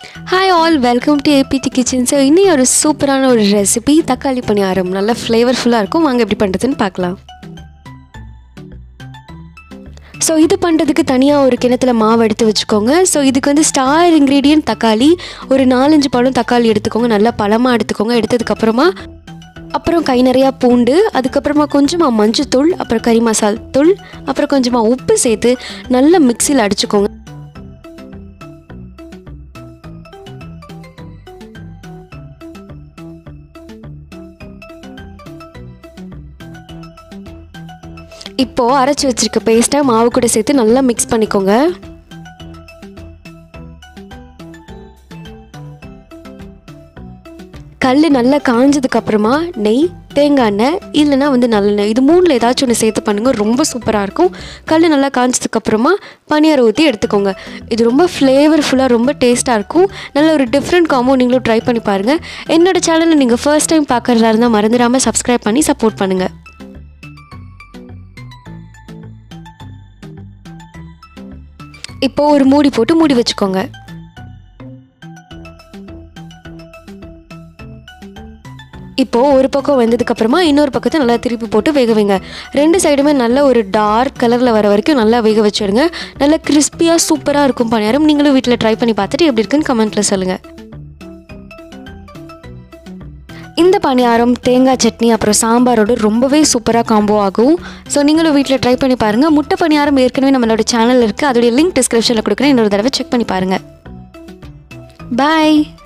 hi all welcome to ABT kitchen so இன்னும் ஒரு சூப்பரான ஒரு ரெசிபி தக்காளி பணியாரம் நல்ல ஃப்ளேவர்ஃபுல்லாக இருக்கும் வாங்க எப்படி பண்ணுறதுன்னு பார்க்கலாம் ஸோ இது பண்ணுறதுக்கு தனியாக ஒரு கிணத்துல மாவு எடுத்து வச்சுக்கோங்க ஸோ இதுக்கு வந்து ஸ்டார் இன்க்ரீடியன்ட் தக்காளி ஒரு நாலஞ்சு பழம் தக்காளி எடுத்துக்கோங்க நல்லா பழமாக எடுத்துக்கோங்க எடுத்ததுக்கப்புறமா அப்புறம் கை நிறையா பூண்டு அதுக்கப்புறமா கொஞ்சமாக மஞ்சத்தூள் அப்புறம் கறி மசால் தூள் அப்புறம் கொஞ்சமாக உப்பு சேர்த்து நல்லா மிக்சியில் அடிச்சுக்கோங்க இப்போது அரைச்சி வச்சிருக்க பேஸ்ட்டை மாவு கூட சேர்த்து நல்லா மிக்ஸ் பண்ணிக்கோங்க கல் நல்லா காஞ்சதுக்கு அப்புறமா நெய் தேங்காய் எண்ணெய் இல்லைன்னா வந்து நல்லெண்ணெய் இது மூணில் ஏதாச்சும் ஒன்று சேர்த்து பண்ணுங்கள் ரொம்ப சூப்பராக இருக்கும் கல் நல்லா காஞ்சதுக்கு அப்புறமா பனியாரம் ஊற்றி எடுத்துக்கோங்க இது ரொம்ப ஃப்ளேவர்ஃபுல்லாக ரொம்ப டேஸ்ட்டாக இருக்கும் நல்ல ஒரு டிஃப்ரெண்ட் காம்போ நீங்களும் ட்ரை பண்ணி பாருங்கள் என்னோட சேனலை நீங்கள் ஃபர்ஸ்ட் டைம் பார்க்குறதா இருந்தால் மறந்துடாமல் சப்ஸ்கிரைப் பண்ணி சப்போர்ட் பண்ணுங்கள் இப்போ ஒரு மூடி போட்டு மூடி வச்சுக்கோங்க இப்போது ஒரு பக்கம் வெந்ததுக்கு அப்புறமா இன்னொரு பக்கத்தை நல்லா திருப்பி போட்டு வேக வைங்க ரெண்டு சைடுமே நல்ல ஒரு டார்க் கலரில் வர வரைக்கும் நல்லா வேக வச்சுடுங்க நல்லா கிறிஸ்பியாக சூப்பராக இருக்கும் பணியாரம் நீங்களும் வீட்டில் ட்ரை பண்ணி பார்த்துட்டு எப்படி இருக்குன்னு கமெண்ட்டில் சொல்லுங்கள் இந்த பணியாரம் தேங்காய் சட்னி அப்புறம் சாம்பாரோட ரொம்பவே சூப்பராக காம்போ ஆகும் ஸோ நீங்களும் வீட்டில் ட்ரை பண்ணி பாருங்கள் முட்டை பணியாரம் ஏற்கனவே நம்மளோட சேனல் இருக்குது அதோடைய லிங்க் டிஸ்கிரிப்ஷனில் கொடுக்குறேன் இன்னொரு தடவை செக் பண்ணி பாருங்கள் பாய்